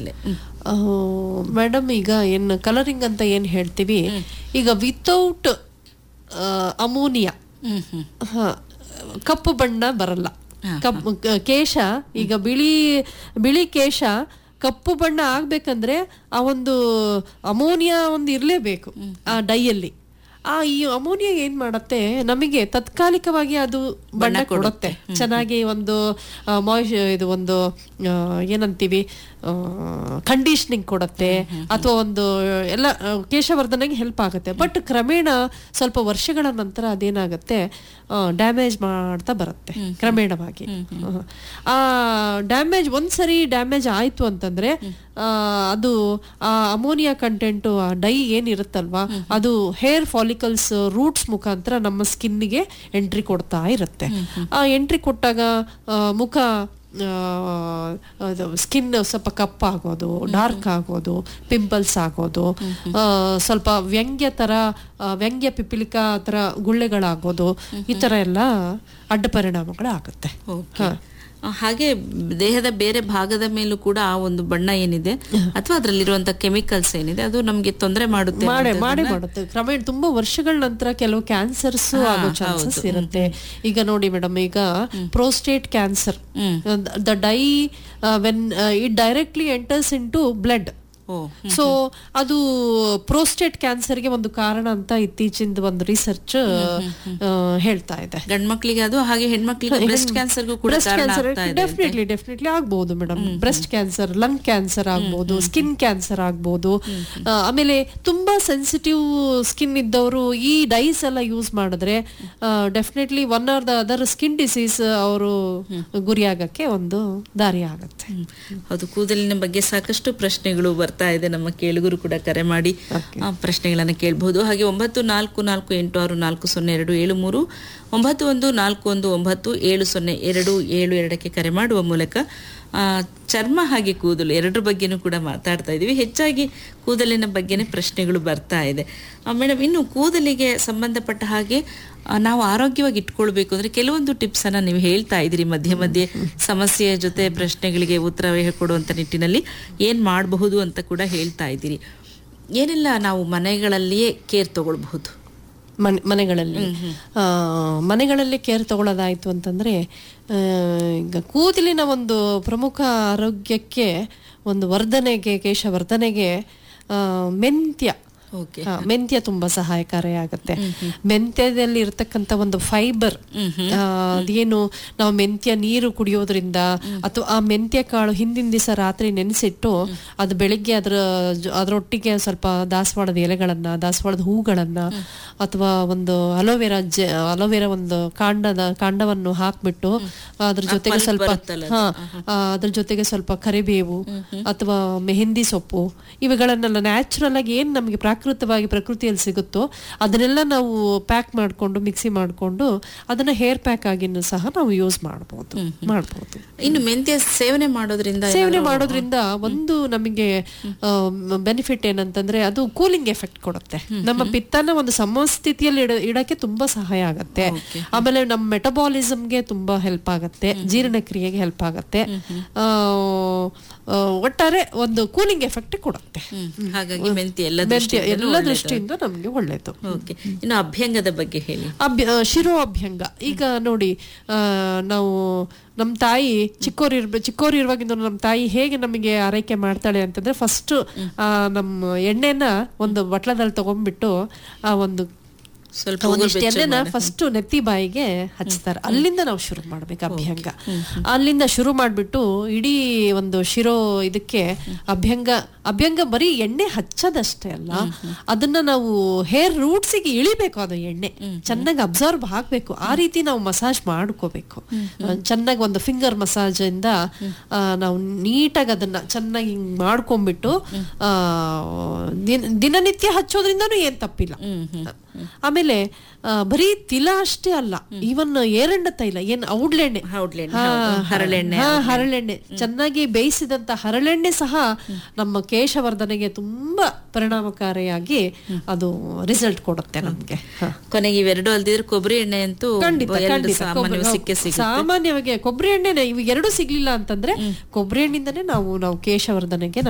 ಮೇಲೆ ಹ್ಮ್. ಮೇಡಮ್ ಈಗ ಏನು ಕಲರಿಂಗ್ ಅಂತ ಏನ್ ಹೇಳ್ತೀವಿ ಈಗ ವಿತೌಟ್ ಅಮೋನಿಯಾ ಹ್ಮ್ ಹ್ಮ್ ಹ, ಕಪ್ಪು ಬಣ್ಣ ಬರಲ್ಲ ಕಪ್ಪು ಕ- ಕೇಶ ಈಗ ಬಿಳಿ ಬಿಳಿ ಕೇಶ ಕಪ್ಪು ಬಣ್ಣ ಆಗ್ಬೇಕಂದ್ರೆ ಆ ಒಂದು ಅಮೋನಿಯಾ ಒಂದು ಇರಲೇಬೇಕು ಆ ಡೈಯಲ್ಲಿ ಆ ಈ ಅಮೋನಿಯಾ ಏನ್ ಮಾಡತ್ತೆ ನಮಗೆ ತಾತ್ಕಾಲಿಕವಾಗಿ ಅದು ಬಣ್ಣ ಕೊಡುತ್ತೆ ಚೆನ್ನಾಗಿ ಒಂದು ಮಾಯ್ಶ್ ಇದು ಒಂದು ಆ, ಏನಂತೀವಿ ಕಂಡೀಷನಿಂಗ್ ಕೊಡುತ್ತೆ ಅಥವಾ ಒಂದು ಎಲ್ಲ ಆ, ಕೇಶವರ್ಧನೆಗೆ ಹೆಲ್ಪ್ ಆಗುತ್ತೆ ಬಟ್ ಕ್ರಮೇಣ ಸ್ವಲ್ಪ ವರ್ಷಗಳ ನಂತರ ಅದೇನಾಗುತ್ತೆ ಡ್ಯಾಮೇಜ್ ಮಾಡ್ತಾ ಬರುತ್ತೆ ಕ್ರಮೇಣವಾಗಿ ಹ. ಆ ಡ್ಯಾಮೇಜ್ ಒಂದ್ಸರಿ ಡ್ಯಾಮೇಜ್ ಆಯ್ತು ಅಂತಂದ್ರೆ ಆ, ಅದು ಆ ಅಮೋನಿಯಾ ಕಂಟೆಂಟು ಆ ಡೈ ಏನಿರುತ್ತಲ್ವಾ ಅದು ಹೇರ್ ಫಾಲಿಕಲ್ಸ್ ರೂಟ್ಸ್ ಮುಖಾಂತರ ನಮ್ಮ ಸ್ಕಿನ್ಗೆ ಎಂಟ್ರಿ ಕೊಡ್ತಾ ಇರುತ್ತೆ ಆ ಎಂಟ್ರಿ ಕೊಟ್ಟಾಗ ಆ, ಮುಖ ಸ್ಕಿನ್ ಸ್ವಲ್ಪ ಕಪ್ಪಾಗೋದು ಡಾರ್ಕ್ ಆಗೋದು ಪಿಂಪಲ್ಸ್ ಆಗೋದು ಆ, ಸ್ವಲ್ಪ ವ್ಯಂಗ್ಯ ತರ ಆ, ವ್ಯಂಗ್ಯ ಪಿಪಿಲಿಕ ತರ ಗುಳ್ಳೆಗಳಾಗೋದು ಈ ತರ ಎಲ್ಲ ಅಡ್ಡ ಪರಿಣಾಮಗಳು ಆಗುತ್ತೆ Okay. ಆ, ಹಾಗೆ ದೇಹದ ಬೇರೆ ಭಾಗದ ಮೇಲೂ ಕೂಡ ಆ ಒಂದು ಬಣ್ಣ ಏನಿದೆ ಅಥವಾ ಅದರಲ್ಲಿರುವಂತ ಕೆಮಿಕಲ್ಸ್ ಏನಿದೆ ಅದು ನಮ್ಗೆ ತೊಂದರೆ ಮಾಡುತ್ತೆ ಮಾಡೇ ಮಾಡೇ ಮಾಡುತ್ತೆ ಕ್ರಮೇಣ ತುಂಬಾ ವರ್ಷಗಳ ನಂತರ ಕೆಲವು ಕ್ಯಾನ್ಸರ್ಸ್ ಆಗೋ ಚಾನ್ಸಸ್ ಇರುತ್ತೆ ಈಗ ನೋಡಿ ಮೇಡಮ್ ಈಗ prostate cancer the dye when it directly enters into blood oh so ಅದು ಪ್ರೋಸ್ಟೇಟ್ ಕ್ಯಾನ್ಸರ್ಗೆ ಒಂದು ಕಾರಣ ಅಂತ ಇತ್ತೀಚಿನ ಒಂದು ರಿಸರ್ಚ್ ಹೇಳ್ತಾ ಇದೆ ಗಂಡ್ಮಕ್ಳಿಗೆ ಅದು ಹಾಗೆ ಹೆಣ್ಮಕ್ಳಿಗೆ ಬ್ರೆಸ್ಟ್ ಕ್ಯಾನ್ಸರ್ಗೂ ಕೂಡ ಬ್ರೆಸ್ಟ್ ಕಾರಣ ಕ್ಯಾನ್ಸರ್ ಆಗ್ತಾ ಇದೆ ಡೆಫಿನೆಟ್ಲಿ ಡೆಫಿನೆಟ್ಲಿ ಆಗ್ಬಹುದು madam breast cancer lung cancer ಆಗ್ಬಹುದು ಸ್ಕಿನ್ ಕ್ಯಾನ್ಸರ್ ಆಗ್ಬಹುದು ಆ, ಆಮೇಲೆ ತುಂಬಾ ಸೆನ್ಸಿಟಿವ್ ಸ್ಕಿನ್ ಇದ್ದವರು ಈ ಡೈಸ್ ಎಲ್ಲ ಯೂಸ್ ಮಾಡಿದ್ರೆ definitely one or the other skin disease ಅವರು ಗುರಿಯಾಗಕ್ಕೆ ಒಂದು ದಾರಿ ಆಗುತ್ತೆ ಹ್ಮ್. ಹೌದು ಕೂದಲಿನ ಬಗ್ಗೆ ಸಾಕಷ್ಟು ಪ್ರಶ್ನೆಗಳು ಬರ್ತಾ ಇದೆ ನಮ್ಮ ಕೇಳುಗರು ಕೂಡ ಕರೆ ಮಾಡಿ ಆ ಪ್ರಶ್ನೆಗಳನ್ನ ಕೇಳಬಹುದು ಹಾಗೆ ಒಂಬತ್ತು ನಾಲ್ಕು ನಾಲ್ಕು ಎಂಟು ಆರು ನಾಲ್ಕು ಸೊನ್ನೆ ಎರಡು ಏಳು ಮೂರು ಒಂಬತ್ತು ಒಂದು ನಾಲ್ಕು ಒಂದು ಒಂಬತ್ತು ಏಳು ಸೊನ್ನೆ ಎರಡು ಏಳು ಎರಡಕ್ಕೆ ಕರೆ ಮಾಡುವ ಮೂಲಕ ಆ, ಚರ್ಮ ಹಾಗೆ ಕೂದಲು ಎರಡರ ಬಗ್ಗೆನೂ ಕೂಡ ಮಾತಾಡ್ತಾ ಇದೀವಿ ಹೆಚ್ಚಾಗಿ ಕೂದಲಿನ ಬಗ್ಗೆನೇ ಪ್ರಶ್ನೆಗಳು ಬರ್ತಾ ಇದೆ ಮೇಡಮ್ ಇನ್ನು ಕೂದಲಿಗೆ ಸಂಬಂಧಪಟ್ಟ ಹಾಗೆ ಆ, ನಾವು ಆರೋಗ್ಯವಾಗಿ ಇಟ್ಕೊಳ್ಬೇಕು ಅಂದ್ರೆ ಕೆಲವೊಂದು ಟಿಪ್ಸ್ ಅನ್ನ ನೀವು ಹೇಳ್ತಾ ಇದ್ರಿ ಮಧ್ಯೆ ಮಧ್ಯೆ ಸಮಸ್ಯೆಯ ಜೊತೆ ಪ್ರಶ್ನೆಗಳಿಗೆ ಉತ್ತರ ಕೊಡುವಂತ ನಿಟ್ಟಿನಲ್ಲಿ ಏನ್ ಮಾಡಬಹುದು ಅಂತ ಕೂಡ ಹೇಳ್ತಾ ಇದ್ದೀರಿ ಏನೆಲ್ಲ ನಾವು ಮನೆಗಳಲ್ಲಿಯೇ ಕೇರ್ ತಗೊಳ್ಬಹುದು ಮನೆ ಮನೆಗಳಲ್ಲಿ ಆ, ಮನೆಗಳಲ್ಲಿ ಕೇರ್ ತಗೊಳ್ಳೋದಾಯ್ತು ಅಂತಂದ್ರೆ ಆ, ಈಗ ಕೂದಲಿನ ಒಂದು ಪ್ರಮುಖ ಆರೋಗ್ಯಕ್ಕೆ ಒಂದು ವರ್ಧನೆಗೆ ಕೇಶವರ್ಧನೆಗೆ ಆ, ಮೆಂತ್ಯ ಓಕೆ ಹಾ, ಮೆಂತ್ಯ ತುಂಬಾ ಸಹಾಯಕಾರಿಯಾಗತ್ತೆ ಮೆಂತ್ಯದಲ್ಲಿ ಇರ್ತಕ್ಕಂಥ ಒಂದು ಫೈಬರ್ ಅದೇನು ನಾವು ಮೆಂತ್ಯ ನೀರು ಕುಡಿಯೋದ್ರಿಂದ ಅಥವಾ ಆ ಮೆಂತ್ಯ ಕಾಳು ಹಿಂದಿನ ದಿವಸ ರಾತ್ರಿ ನೆನೆಸಿಟ್ಟು ಅದು ಬೆಳಿಗ್ಗೆ ಅದರ ಜೊ- ಅದರೊಟ್ಟಿಗೆ ಸ್ವಲ್ಪ ದಾಸವಾಳದ ಎಲೆಗಳನ್ನ ದಾಸವಾಳದ ಹೂಗಳನ್ನ ಅಥವಾ ಒಂದು ಅಲೋವೆರಾ ಜೆ ಅಲೋವೆರಾ ಒಂದು ಕಾಂಡದ ಕಾಂಡವನ್ನು ಹಾಕ್ಬಿಟ್ಟು ಅದ್ರ ಜೊತೆಗೆ ಸ್ವಲ್ಪ ಬರುತ್ತಲ್ಲ ಹಾ ಆ, ಅದ್ರ ಜೊತೆಗೆ ಸ್ವಲ್ಪ ಕರಿಬೇವು ಅಥವಾ ಮೆಹಂದಿ ಸೊಪ್ಪು ಇವುಗಳನ್ನೆಲ್ಲ ನ್ಯಾಚುರಲ್ ಆಗಿ ಏನ್ ನಮಗೆ ಪ್ರಾಕೃತವಾಗಿ ಪ್ರಕೃತಿಯಲ್ಲಿ ಸಿಗುತ್ತೋ ಅದನ್ನೆಲ್ಲ ನಾವು ಪ್ಯಾಕ್ ಮಾಡ್ಕೊಂಡು ಮಿಕ್ಸಿ ಮಾಡ್ಕೊಂಡು ಅದನ್ನ ಹೇರ್ ಪ್ಯಾಕ್ ಆಗಿನೂ ಸಹ ನಾವು ಯೂಸ್ ಮಾಡ್ಬೋದು ಮಾಡ್ಬೋದು ಇನ್ನು ಮೆಂತ್ಯ ಸೇವನೆ ಮಾಡೋದ್ರಿಂದ ಸೇವನೆ ಮಾಡೋದ್ರಿಂದ ಒಂದು ನಮಗೆ ಬೆನಿಫಿಟ್ ಏನಂತಂದ್ರೆ ಅದು ಕೂಲಿಂಗ್ ಎಫೆಕ್ಟ್ ಕೊಡುತ್ತೆ ನಮ್ಮ ಪಿತ್ತನ ಒಂದು ಸಮಸ್ಥಿತಿಯಲ್ಲಿ ಇಡ ಇಡಕ್ಕೆ ತುಂಬಾ ಸಹಾಯ ಆಗತ್ತೆ ಆಮೇಲೆ ನಮ್ಮ ಮೆಟಬಾಲಿಸಮ್ಗೆ ತುಂಬಾ ಹೆಲ್ಪ್ ಆಗತ್ತೆ ಜೀರ್ಣಕ್ರಿಯೆಗೆ ಹೆಲ್ಪ್ ಆಗತ್ತೆ ಆ, ಆ, ಒಟ್ಟಾರೆ ಒಂದು ಕೂಲಿಂಗ್ ಎಫೆಕ್ಟ್ ಕೊಡುತ್ತೆ ಹ್ಮ್. ಹಾಗಾಗಿ ಮೆಂತ್ಯ ಎಲ್ಲ ಮೆಂತ್ಯ ದೃಷ್ಟಿಯಿಂದಲೂ ಎಲ್ಲ ಒಳ್ಳೆದು. ದೃಷ್ಟಿಯಿಂದ ನಮ್ಗೆ ಒಳ್ಳೇದು ಓಕೆ ಇನ್ನು ಅಭ್ಯಂಗದ ಬಗ್ಗೆ ಹೇಳಿ ಅಭ್ಯ ಆ, ಶಿರೋ ಅಭ್ಯಂಗ ಈಗ ನೋಡಿ ಆ, ನಾವು ನಮ್ಮ ತಾಯಿ ಚಿಕ್ಕೋರು ಇರ್ಬ ಚಿಕ್ಕೋರು ಇರುವಾಗಿಂದ ನಮ್ಮ ತಾಯಿ ಹೇಗೆ ನಮಗೆ ಆರೈಕೆ ಮಾಡ್ತಾಳೆ ಅಂತಂದ್ರೆ ಫಸ್ಟ್ ನಮ್ಮ ಎಣ್ಣೆನ ಒಂದು ಬಟ್ಲದಲ್ಲಿ ತಗೊಂಡ್ಬಿಟ್ಟು ಆ ಒಂದು ಸ್ವಲ್ಪ ಒಂದಿಷ್ಟು ಎಣ್ಣೆನ ಫಸ್ಟ್ ನೆತ್ತಿ ಬಾಯಿಗೆ ಹಚ್ತಾರೆ ಅಲ್ಲಿಂದ ನಾವು ಶುರು ಮಾಡ್ಬೇಕು ಅಭ್ಯಂಗ ಅಲ್ಲಿಂದ ಶುರು ಮಾಡ್ಬಿಟ್ಟು ಇಡೀ ಒಂದು ಶಿರೋ ಇದಕ್ಕೆ ಅಭ್ಯಂಗ ಅಭ್ಯಂಗ ಬರೀ ಎಣ್ಣೆ ಹಚ್ಚೋದಷ್ಟೇ ಅಲ್ಲ ಅದನ್ನ ನಾವು ಹೇರ್ ರೂಟ್ಸಿಗೆ ಇಳಿಬೇಕು ಅದು ಎಣ್ಣೆ ಚೆನ್ನಾಗಿ ಅಬ್ಸರ್ವ್ ಆಗ್ಬೇಕು ಆ ರೀತಿ ನಾವು ಮಸಾಜ್ ಮಾಡ್ಕೋಬೇಕು ಚೆನ್ನಾಗಿ ಒಂದು ಫಿಂಗರ್ ಮಸಾಜ್ ಇಂದ ಆ, ನಾವು ನೀಟಾಗಿ ಅದನ್ನ ಚೆನ್ನಾಗಿ ಹಿಂಗ್ ಮಾಡ್ಕೊಂಡ್ಬಿಟ್ಟು ಆ, ದಿನ- ದಿನನಿತ್ಯ ಹಚ್ಚೋದ್ರಿಂದನೂ ಏನ್ ತಪ್ಪಿಲ್ಲ ಆಮೇಲೆ ಆ, ಬರೀ ತಿಲ ಅಷ್ಟೇ ಅಲ್ಲ ಈವನ್ ಏರೆಂಡ ತೈಲ ಏನ್ ಔಡ್ಲೆಣ್ಣೆ ಔಡ್ಲೆಣ್ಣೆ, ಹಾ, ಹೌದು. ಹರಳೆಣ್ಣೆ, ಹಾ, ಹರಳೆಣ್ಣೆ ಚೆನ್ನಾಗಿ ಬೇಯಿಸಿದಂತ ಹರಳೆಣ್ಣೆ ಸಹ ನಮ್ಮ ಕೇಶವರ್ಧನೆಗೆ ತುಂಬಾ ಪರಿಣಾಮಕಾರಿಯಾಗಿ ಅದು ರಿಸಲ್ಟ್ ಕೊಡುತ್ತೆ ನಮ್ಗೆ ಹಾ. ಕೊನೆಗೆ ಇವೆರಡು ಅಲ್ದಿದ್ರೆ ಕೊಬ್ಬರಿ ಎಣ್ಣೆ ಅಂತೂ ಖಂಡಿತ ಎರಡು ಖಂಡಿತ ಸಾಮಾನ್ಯವಾಗಿ ಕೊಬ್ಬರಿ- ಸಿಕ್ಕೇ ಸಿಗುತ್ತೆ ಸಾಮಾನ್ಯವಾಗಿ ಕೊಬ್ಬರಿ ಎಣ್ಣೆನೆ ಇವು ಎರಡು ಸಿಗ್ಲಿಲ್ಲ ಅಂತಂದ್ರೆ ಕೊಬ್ಬರಿ ಎಣ್ಣಿಂದನೇ ನಾವು ನಾವು ಕೇಶವರ್ಧನೆಗೆ